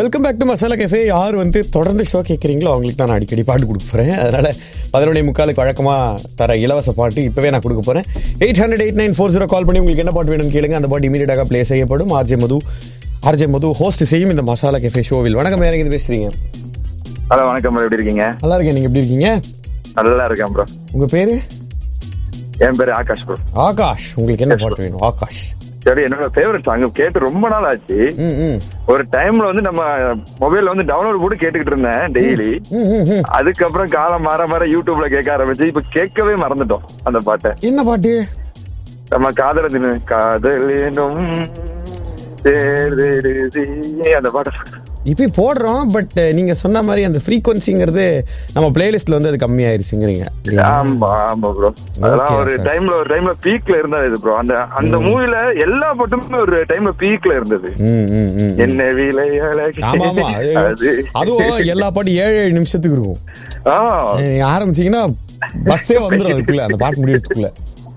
Welcome back to masala cafe யார் வந்து தொடர்ந்து ஷோ கேட்குறீங்களோ அவங்களுக்கு தான் நான் அடிக்கடி பாட்டு கொடுக்க போகிறேன் அதனால் பதினொன்றே முக்காலுக்கு வழக்கமாக தர இலவச பாட்டு இப்போவே நான் கொடுக்க போகிறேன் eight hundred eight nine four zero call பண்ணி உங்களுக்கு என்ன பாட்டு வேணும்னு கேளுங்க அந்த பாட்டு இமீடியட்டாக ப்ளே செய்யப்படும் RJ Madhu RJ Madhu host செய்யும் இந்த மசாலா கேஃபே ஷோவில் வணக்கம் யார் இருந்து பேசுகிறீங்க ஹலோ வணக்கம் bro. எப்படி இருக்கீங்க நல்லா இருக்கேன் நீங்கள் எப்படி இருக்கீங்க நல்லா இருக்கேன் ப்ரோ உங்கள் பேர் என் பேரு ஆகாஷ் ப்ரோ ஆகாஷ் உங்களுக்கு என்ன பாட்டு வேணும் ஆகாஷ் சரி என்னோட ஃபேவரட் சாங் கேட்டு ரொம்ப நாள் ஆச்சு ம் ம் ஒரு டைம்ல வந்து நம்ம மொபைல்ல வந்து டவுன்லோட் போட்டு கேட்டுக்கிட்டு இருந்தேன் டெய்லி ம் ம் ம் அதுக்கப்புறம் காலம் மாற மாற யூடியூப்ல கேட்க ஆரம்பிச்சு இப்ப கேட்கவே மறந்துட்டோம் அந்த பாட்டை என்ன பாட்டு நம்ம காதல தின காதலினும் தேர்தெடுதி அந்த பாட்டை இப்போ போடுறோம் பட் நீங்க சொன்ன மாதிரி அந்த ஃப்ரீக்வன்சிங்கிறது நம்ம பிளேலிஸ்ட்ல வந்து அது கம்மியாயிருச்சுங்கிறீங்க இல்லையா? ஆமா ஆமா ப்ரோ அதெல்லாம் Okay, ஒரு okay. டைம்ல ஒரு டைம்ல பீக்ல இருந்தது இது ப்ரோ அந்த அந்த மூவில எல்லா பாட்டுமே ஒரு டைம்ல பீக்ல இருந்தது ம், ம், ம். என்ன விலை அழகு. ஆமா ஆமா ஐயோ. அது அதுவும் எல்லா பாட்டும் ஏழு ஏழு நிமிஷத்துக்கு இருக்கும் ஆ, நீங்க ஆரம்பிச்சீங்கன்னா பஸ்ஸே வந்துடும் அதுக்குள்ள அந்த பாட்டு முடியறதுக்குள்ள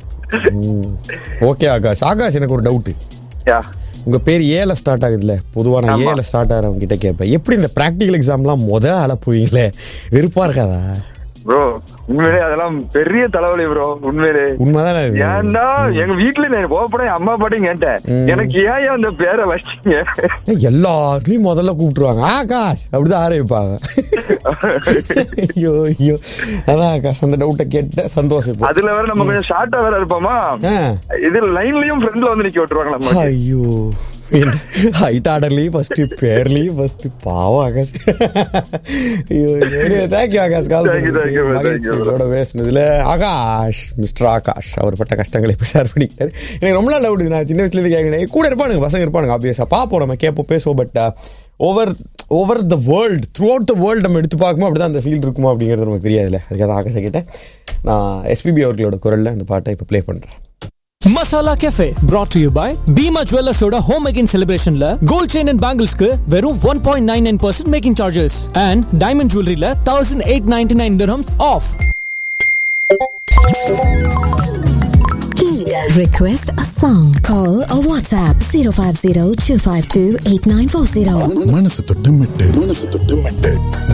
ஓகே ஆகாஷ் ஆகாஷ் எனக்கு ஒரு டவுட் யா. உங்க பேர் ஏல ஸ்டார்ட் ஆகுதுல்ல பொதுவா நான் ஆமா. ஏல ஸ்டார்ட் ஆகிறவங்க கிட்ட கேட்பேன் எப்படி இந்த பிராக்டிகல் எக்ஸாம்லாம் முத ஆள போவீங்களே வெறுப்பா இருக்காதா ப்ரோ உண்மையிலே அதெல்லாம் பெரிய தலைவலி ப்ரோ உண்மையிலே உண்மைதானே இது? ஏன்டா எங்க வீட்டுல நான் போகப்பட அம்மா பாட்டையும் கேட்டேன் எனக்கு ஏன் ஏன் அந்த பேரை வச்சீங்க ஏய், எல்லாத்துலயும் முதல்ல கூப்பிட்டுருவாங்க ஆகாஷ் அப்படிதான் ஆரம்பிப்பாங்க ஐயோ ஐயோ அதான் ஆகாஷ் அந்த டவுட்டை கேட்ட சந்தோஷம் இப்போ. அதுல வேற நம்ம கொஞ்சம் ஷார்ட்டா வேற இருப்போமா ஆ. இது லைன்லயும் ஃப்ரெண்ட்ல வந்து நிக்க விட்டுருவாங்க நம்ம ஐயோ ஹைட் ஆர்டர்லயும் ஃபர்ஸ்ட் பேர்லயும் ஃபர்ஸ்ட் பாவம் ஆகாஷ் ஐயோ thank you Akash call Thank you, thank you, thank you, bro. மகிழ்ச்சியோட பேசுனதுல ஆகாஷ் மிஸ்டர் ஆகாஷ் அவர் பட்ட கஷ்டங்களை இப்போ ஷேர் பண்ணிக்காரு எனக்கு ரொம்ப நாள் டவுட் நான் சின்ன வயசுல இருந்து கேட்கிறேன் கூட இருப்பானுங்க பசங்க இருப்பானுங்க ஆப்வியஸா பார்ப்போம் நம்ம கேட்போம் பேசுவோம் but over over the world throughout the world நம்ம எடுத்து பார்க்கும்போது அப்படிதான் அந்த ஃபீல் இருக்குமா அப்படிங்கிறது நமக்கு தெரியாதுல்ல அதுக்காக ஆகாஷை கேட்டேன் நான் எஸ்பிபி அவர்களோட குரல்ல அந்த பாட்டை இப்போ ப்ளே பண்றேன் masala cafe brought to you by Bhima ஜுவல்லர்ஸோட ஹோம் மேக்கிங் செலிப்ரேஷன்ல கோல்ட் செயின் அண்ட் பேங்கிள்ஸ்க்கு வெறும் one point nine nine percent making charges and diamond ஜுவல்லரியில thousand eight ninety nine dirhams off Request a song. Call or WhatsApp 050 252 8940. மனசு தொட்டு மெட்டு மனசு தொட்டு மெட்டு